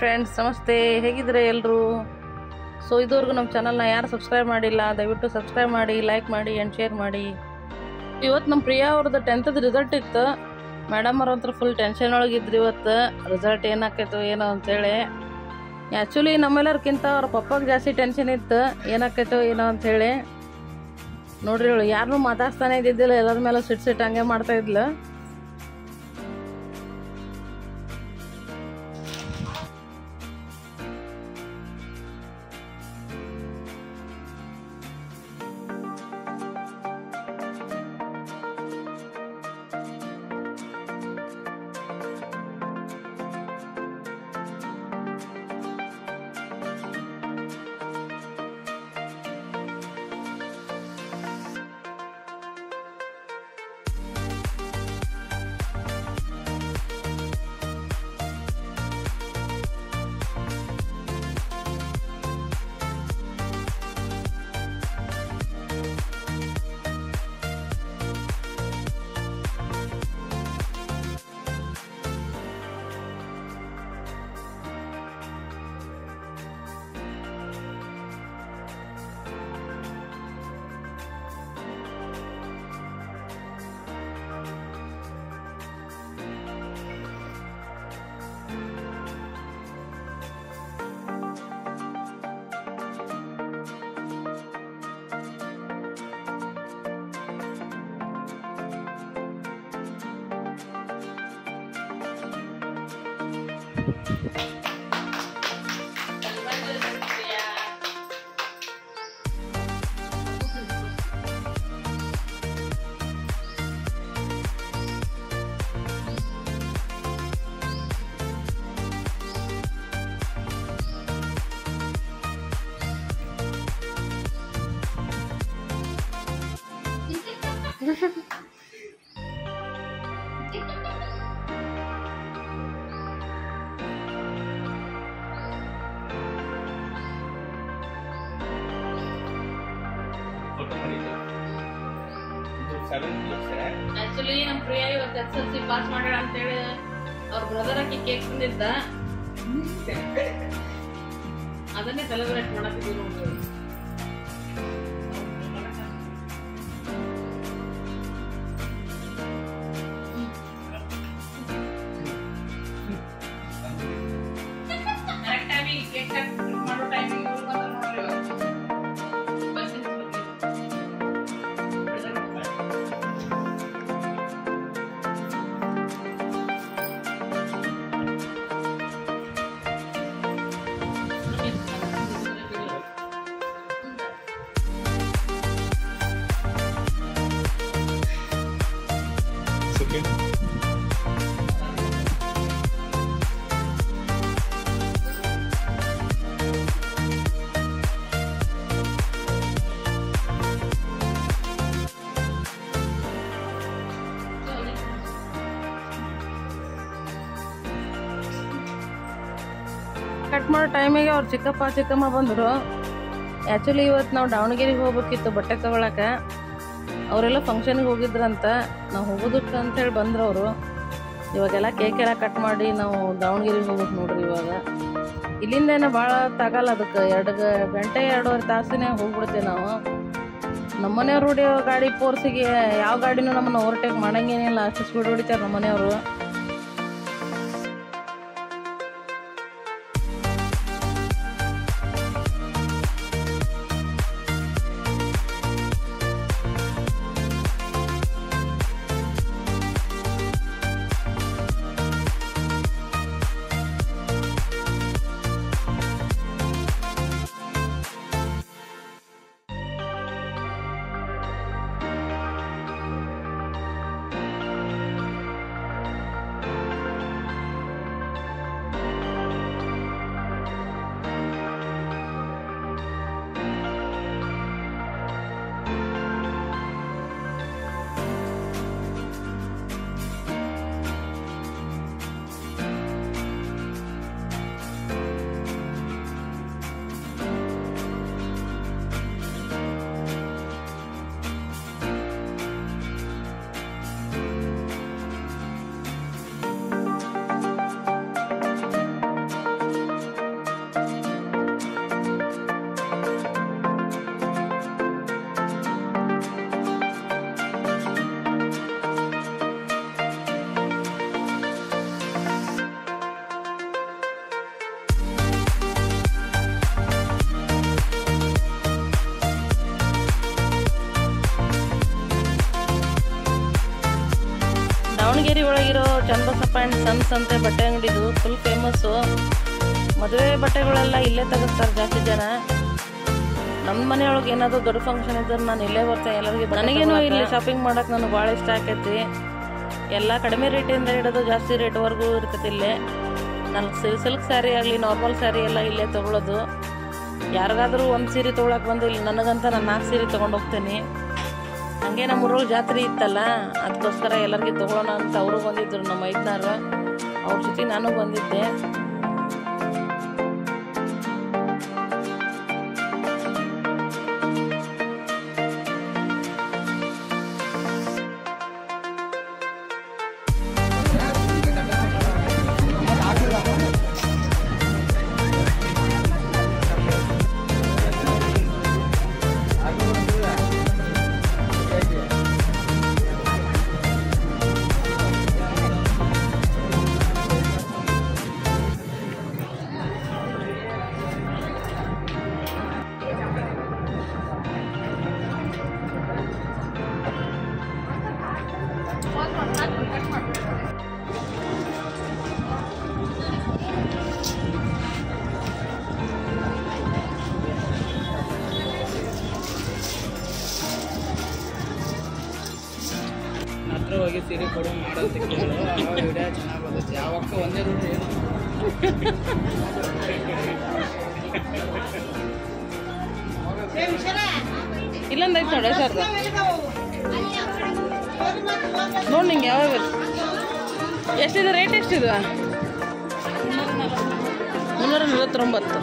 Friends ನಮಸ್ತೆ ಹೇಗಿದ್ರೆ ಎಲ್ಲರೂ so ಇದುವರೆಗೂ ನಮ್ಮ ಚಾನಲ್ನ ಯಾರು ಸಬ್ಸ್ಕ್ರೈಬ್ ಮಾಡಿಲ್ಲ ದಯವಿಟ್ಟು ಸಬ್ಸ್ಕ್ರೈಬ್ ಮಾಡಿ ಲೈಕ್ ಮಾಡಿ ಆ್ಯಂಡ್ ಶೇರ್ ಮಾಡಿ ಇವತ್ತು ನಮ್ಮ ಪ್ರಿಯಾ ಅವ್ರದ್ದು ಟೆಂತದ ರಿಸಲ್ಟ್ ಇತ್ತು ಮೇಡಮ್ ಅವ್ರಂತ್ರ ಫುಲ್ ಟೆನ್ಷನ್ ಒಳಗಿದ್ರು ಇವತ್ತು ರಿಸಲ್ಟ್ ಏನಾಕೈತೋ ಏನೋ ಅಂತೇಳಿ ಆ್ಯಕ್ಚುಲಿ ನಮ್ಮೆಲ್ಲರ್ಕಿಂತ ಅವ್ರ ಪಪ್ಪಾಗೆ ಜಾಸ್ತಿ ಟೆನ್ಷನ್ ಇತ್ತು ಏನಾಕೈತೋ ಏನೋ ಅಂಥೇಳಿ ನೋಡ್ರಿ ಇವಳು ಯಾರನ್ನೂ ಮಾತಾಡ್ತಾನೆ ಇದ್ದಿದ್ದಿಲ್ಲ ಎಲ್ಲರ ಮೇಲೆ ಸಿಟ್ ಸಿಟ್ ಹಂಗೆ ಮಾಡ್ತಾ ಇದ್ಲು ಫೋಟೋ ಮಾಡಿದ್ದು ಇದು ಸೆವೆನ್ ಪ್ಲಸ್ ಆಕ್ಚುಲಿ ನಮ್ಮ ಪ್ರಿಯಾ ಇವತ್ತು ಎಸ್ ಎಲ್ ಸಿ ಪಾಸ್ ಮಾಡ್ಯಾಳ ಅಂತೇಳಿ ಅವ್ರ ಬ್ರದರ್ ಆಕಿ ಕೇಕ್ ತಂದಿದ್ದ ಅದನ್ನೇ ಸೆಲೆಬ್ರೇಟ್ ಮಾಡತ್ತಿದ್ವಿ ನೋಡ್ರಿ ಕರೆಕ್ಟ್ ಟೈಮಿಗೆ ಕೇಕ್ ಕಟ್ ಮಾಡೋ ಟೈಮಿಗೆ ಇವ್ರು ಬಂದ್ರು ನೋಡ್ರಿ ಇವತ್ತು. ಬಸ್ಸಿನ ಬಗ್ಗೆ. ಓಕೆ ಕಟ್ ಮಾಡೋ ಟೈಮಿಗೆ ಅವ್ರು ಚಿಕ್ಕಪ್ಪ ಚಿಕ್ಕಮ್ಮ ಬಂದರು ಆ್ಯಕ್ಚುಲಿ ಇವತ್ತು ನಾವು ದಾವಣಗೆರೆಗೆ ಹೋಗ್ಬೇಕಿತ್ತು ಬಟ್ಟೆ ತಗೊಳಕ್ಕೆ ಅವರೆಲ್ಲ ಫಂಕ್ಷನ್ಗೆ ಹೋಗಿದ್ರಂತ ನಾವು ಹೋಗೋದಕ್ಕೆ ಅಂತೇಳಿ ಬಂದ್ರು ಅವರು ಇವಾಗೆಲ್ಲ ಕೇಕ್ ಎಲ್ಲ ಕಟ್ ಮಾಡಿ ನಾವು ದಾವಣಗೆರೆಗೆ ಹೋಗ್ಬೇಕು ನೋಡ್ರಿ ಇವಾಗ ಇಲ್ಲಿಂದೇನೆ ಭಾಳ ತಗಲ್ಲ ಅದಕ್ಕೆ ಎರಡು ಗ- ಗಂಟೆ ಎರಡೂವರೆ ತಾಸಿನೇ ಹೋಗ್ಬಿಡ್ತೇವೆ ನಾವು ನಮ್ಮನೆಯವ್ರು ಹೊಡಿಯೋ ಗಾಡಿ ಫೋರ್ಸಿಗೆ ಯಾವ ಗಾಡಿನೂ ನಮ್ಮನ್ನು ಓವರ್ಟೇಕ್ ಮಾಡಂಗೇನಿಲ್ಲ ಅಷ್ಟು ಸ್ಪೀಡ್ ಹೊಡಿತಾರೆ ನಮ್ಮನೆಯವರು ದಾವಣಗೆರೆ ಒಳಗಿರೋ ಚನ್ನಬಸಪ್ಪ ಆ್ಯಂಡ್ ಸನ್ಸ್ ಅಂತ ಬಟ್ಟೆ ಅಂಗಡಿದು ಫುಲ್ ಫೇಮಸ್ಸು ಮದುವೆ ಬಟ್ಟೆಗಳೆಲ್ಲ ಇಲ್ಲೇ ತೆಗೆಸ್ತಾರೆ ಜಾಸ್ತಿ ಜನ ನಮ್ಮ ಮನೆಯೊಳಗೆ ಏನಾದರೂ ದೊಡ್ಡ ಫಂಕ್ಷನ್ ಇದ್ರೆ ನಾನು ಇಲ್ಲೇ ಬರ್ತೇನೆ ಎಲ್ಲರಿಗೆ ನನಗೇನು ಇಲ್ಲಿ ಶಾಪಿಂಗ್ ಮಾಡಕ್ಕೆ ನನಗೆ ಭಾಳ ಇಷ್ಟ ಆಕೈತಿ ಎಲ್ಲ ಕಡಿಮೆ ರೇಟಿಂದ ಹಿಡಿದು ಜಾಸ್ತಿ ರೇಟ್ವರೆಗೂ ಇರ್ತೈತಿ ಇಲ್ಲೇ ನಾನು ಸಿಲ್ಕ್ ಸ್ಯಾರಿ ಆಗಲಿ ನಾರ್ಮಲ್ ಸ್ಯಾರಿ ಎಲ್ಲ ಇಲ್ಲೇ ತೊಗೊಳೋದು ಯಾರಿಗಾದ್ರೂ ಒಂದು ಸೀರೆ ತೊಗೊಳಕ್ಕೆ ಬಂದು ಇಲ್ಲಿ ನನಗಂತ ನಾನು ನಾಲ್ಕು ಸೀರೆ ತೊಗೊಂಡು ಹೋಗ್ತೇನೆ ಹಂಗೆ ನಮ್ಮ ಊರಲ್ಲಿ ಜಾತ್ರೆ ಇತ್ತಲ್ಲ ಅದಕ್ಕೋಸ್ಕರ ಎಲ್ಲರಿಗೆ ತೊಗೊಳೋಣ ಅಂತ ಅವರು ಬಂದಿದ್ದರು ನಮ್ಮ ಮೈದ್ನಾರು ಅವ್ರ ಜೊತೆ ನಾನು ಬಂದಿದ್ದೆ ಹತ್ರ ಹೋಗಿ ಸೀರೆ ಕೊಡು ಮಾಡಂತ ಕೇಳು ಆವಾಗ ವಿಡಿಯೋ ಚೆನ್ನಾಗಿ ಬರುತ್ತೆ ಯಾವಕ್ಕ ಒಂದೇ ರೂಟ್ ಏನು ಇಲ್ಲೊಂದು ಐತೆ ನೋಡಿ ಸರ್ ನೋಡಿ ನಿಂಗೆ ಯಾವಾಗ ಬೇಕು ಎಷ್ಟಿದೆ ರೇಟ್ ಎಷ್ಟಿದೆ ಮುನ್ನೂರ ನಲವತ್ತೊಂಬತ್ತು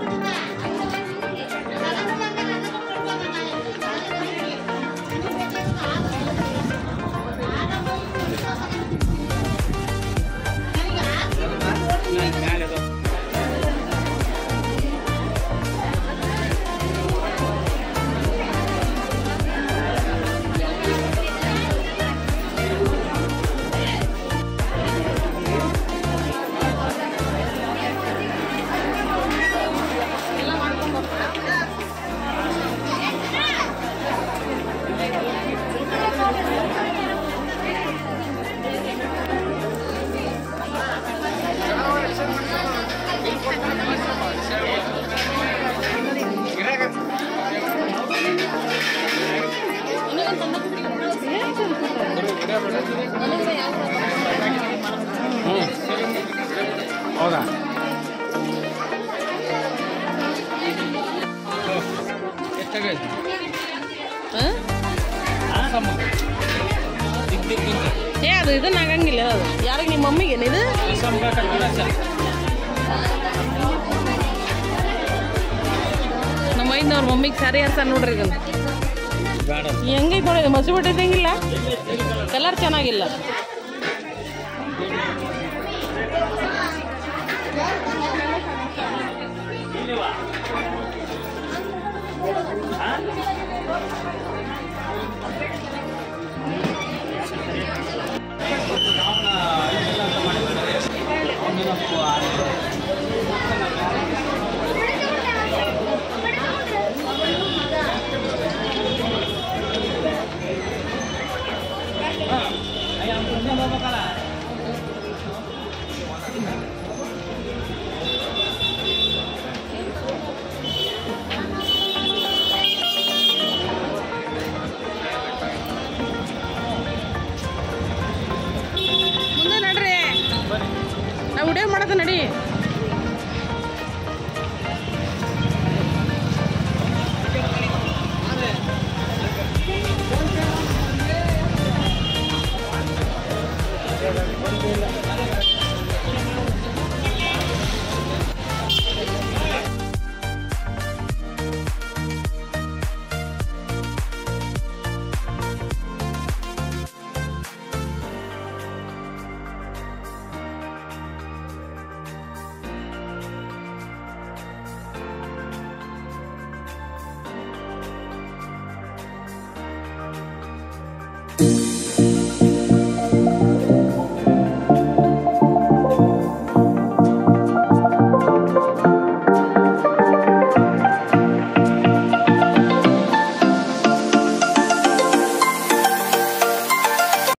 ನಾನು ಮ್ಯಾಲೆ ಅದು ಹೌದಾ ಎಷ್ಟಾಗೈತೆ ಹಾಂ ಆಸಮ್ಮ ದಿಗ್ ದಿಗ್ ದಿಗ್ ಏ ಅದು ಇದನ್ನ ಆಗಂಗಿಲ್ಲ ಅದು ಯಾರಿಗೆ ನಿಮ್ಮ ಮಮ್ಮಿಗೆ ಇದು ಆಸಮ್ ಬೇಕಾದ್ರೆ ಸರ್ ನಮ್ಮ ಐದ್ನವ್ರ ಮಮ್ಮಿಗೆ ಸ್ಯಾರಿ ಹಾಕ್ತಾರ ನೋಡ್ರಿ ಇದನ್ನ ಬೇಡ ಹೆಂಗೈತೆ ನೋಡಿ ಇದು ಮಸಿ ಬಟ್ಟೆ ಇದ್ದಂಗಿಲ್ಲ ಕಲರ್ ಚೆನ್ನಾಗಿಲ್ಲ ಒಂದು